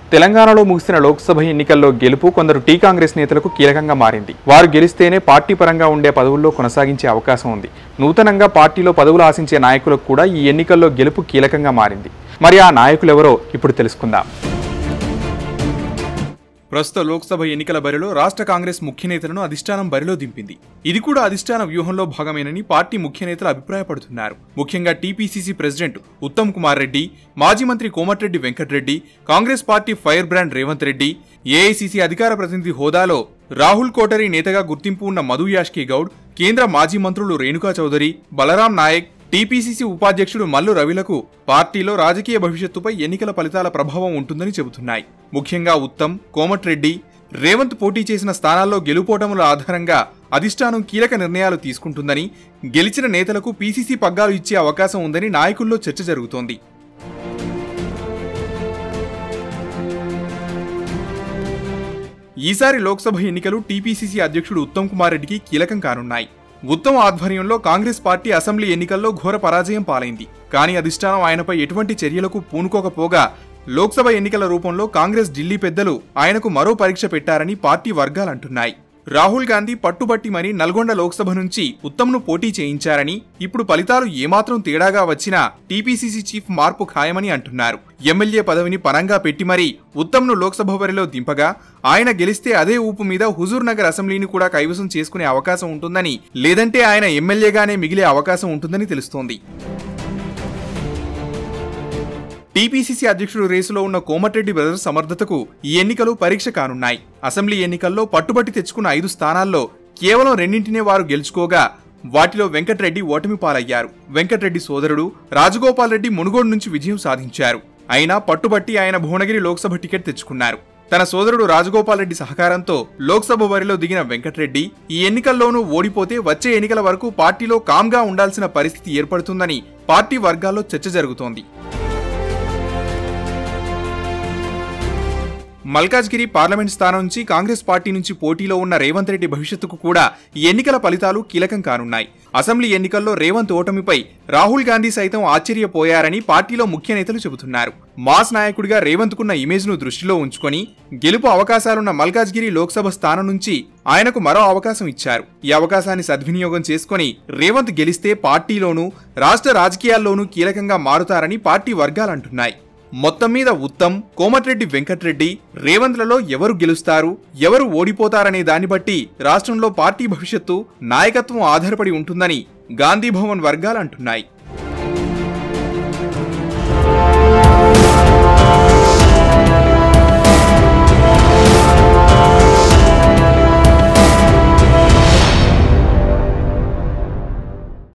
తెలంగాణలో ముగిసిన లోక్సభ ఎన్నికల్లో గెలుపు కొందరు టీ కాంగ్రెస్ నేతలకు కీలకంగా మారింది వారు గెలిస్తేనే పార్టీ పరంగా ఉండే పదవుల్లో కొనసాగించే అవకాశం ఉంది నూతనంగా పార్టీలో పదవులు ఆశించే నాయకులకు కూడా ఈ ఎన్నికల్లో గెలుపు కీలకంగా మారింది మరి ఆ నాయకులెవరో ఇప్పుడు తెలుసుకుందాం ప్రస్తుత లోక్సభ ఎన్నికల బరిలో రాష్ట్ర కాంగ్రెస్ ముఖ్య నేతలను అధిష్టానం బరిలో దింపింది ఇది కూడా అధిష్టాన వ్యూహంలో భాగమేనని పార్టీ ముఖ్య నేతలు అభిప్రాయపడుతున్నారు ముఖ్యంగా టీపీసీసీ ప్రెసిడెంట్ ఉత్తమ్ కుమార్ రెడ్డి మాజీ మంత్రి Komatireddy Venkatareddy Congress party fire brand Revanth Reddy AICC అధికార ప్రతినిధి హోదాలో రాహుల్ కోటరీ నేతగా గుర్తింపు ఉన్న మధు యాష్కి గౌడ్ కేంద్ర మాజీ మంత్రులు రేణుకా చౌదరి బలరాం నాయక్ టీపీసీసీ ఉపాధ్యక్షుడు మల్లు రవిలకు పార్టీలో రాజకీయ భవిష్యత్తుపై ఎన్నికల ఫలితాల ప్రభావం ఉంటుందని చెబుతున్నాయి ముఖ్యంగా ఉత్తమ్ కోమటిరెడ్డి రేవంత్ పోటీ చేసిన స్థానాల్లో గెలుపోటముల ఆధారంగా అధిష్టానం కీలక నిర్ణయాలు తీసుకుంటుందని గెలిచిన నేతలకు పీసీసీ పగ్గాలు ఇచ్చే అవకాశం ఉందని నాయకుల్లో చర్చ జరుగుతోంది ఈసారి లోక్సభ ఎన్నికలు టీపీసీసీ అధ్యక్షుడు ఉత్తమ్ కుమార్ రెడ్డికి కీలకం కానున్నాయి ఉత్తమ్ ఆధ్వర్యంలో కాంగ్రెస్ పార్టీ అసెంబ్లీ ఎన్నికల్లో ఘోర పరాజయం పాలైంది కానీ అధిష్టానం ఆయనపై ఎటువంటి చర్యలకు పూనుకోకపోగా లోక్సభ ఎన్నికల రూపంలో కాంగ్రెస్ ఢిల్లీ పెద్దలు ఆయనకు మరో పరీక్ష పెట్టారని పార్టీ వర్గాలంటున్నాయి రాహుల్ గాంధీ పట్టుబట్టి మరీ నల్గొండ లోక్సభ నుంచి ఉత్తమ్ను పోటీ చేయించారని ఇప్పుడు ఫలితాలు ఏమాత్రం తేడాగా వచ్చినా టీపీసీసీ చీఫ్ మార్పు ఖాయమని అంటున్నారు ఎమ్మెల్యే పదవిని పరంగా పెట్టి మరీ ఉత్తమ్ను లోక్సభ బరిలో దింపగా ఆయన గెలిస్తే అదే ఊపు మీద హుజూర్ నగర్ అసెంబ్లీని కూడా కైవసం చేసుకునే అవకాశం ఉంటుందని లేదంటే ఆయన ఎమ్మెల్యేగానే మిగిలే అవకాశం ఉంటుందని తెలుస్తోంది టీపీసీసీ అధ్యక్షుడు రేసులో ఉన్న కోమటిరెడ్డి బ్రదర్స్ సమర్థతకు ఈ ఎన్నికలు పరీక్ష కానున్నాయి అసెంబ్లీ ఎన్నికల్లో పట్టుబట్టి తెచ్చుకున్న ఐదు స్థానాల్లో కేవలం రెండింటినే వారు గెలుచుకోగా వాటిలో వెంకటరెడ్డి ఓటమి పాలయ్యారు వెంకటరెడ్డి సోదరుడు రాజగోపాల్ రెడ్డి మునుగోడు నుంచి విజయం సాధించారు అయినా పట్టుబట్టి ఆయన భువనగిరి లోక్సభ టికెట్ తెచ్చుకున్నారు తన సోదరుడు రాజగోపాల్ రెడ్డి సహకారంతో లోక్సభ బరిలో దిగిన వెంకటరెడ్డి ఈ ఎన్నికల్లోనూ ఓడిపోతే వచ్చే ఎన్నికల వరకు పార్టీలో కామ్గా ఉండాల్సిన పరిస్థితి ఏర్పడుతుందని పార్టీ వర్గాల్లో చర్చ జరుగుతోంది మల్కాజ్గిరి పార్లమెంట్ స్థానం నుంచి కాంగ్రెస్ పార్టీ నుంచి పోటీలో ఉన్న రేవంత్ రెడ్డి భవిష్యత్తుకు కూడా ఈ ఎన్నికల ఫలితాలు కీలకం కానున్నాయి అసెంబ్లీ ఎన్నికల్లో రేవంత్ ఓటమిపై రాహుల్ గాంధీ సైతం ఆశ్చర్యపోయారని పార్టీలో ముఖ్య నేతలు చెబుతున్నారు మాస్ నాయకుడిగా రేవంత్ కున్న ఇమేజ్ ను దృష్టిలో ఉంచుకొని గెలుపు అవకాశాలున్న మల్కాజ్గిరి లోక్సభ స్థానం నుంచి ఆయనకు మరో అవకాశం ఇచ్చారు ఈ అవకాశాన్ని సద్వినియోగం చేసుకొని రేవంత్ గెలిస్తే పార్టీలోనూ రాష్ట్ర రాజకీయాల్లోనూ కీలకంగా మారుతారని పార్టీ వర్గాలంటున్నాయి మొత్తం మీద ఉత్తమ్ కోమటిరెడ్డి వెంకట్రెడ్డి రేవంత్లలో ఎవరు గెలుస్తారు ఎవరు ఓడిపోతారనే దాన్ని బట్టి రాష్ట్రంలో పార్టీ భవిష్యత్తు నాయకత్వం ఆధారపడి ఉంటుందని గాంధీ భవన్ వర్గాలు అంటున్నాయి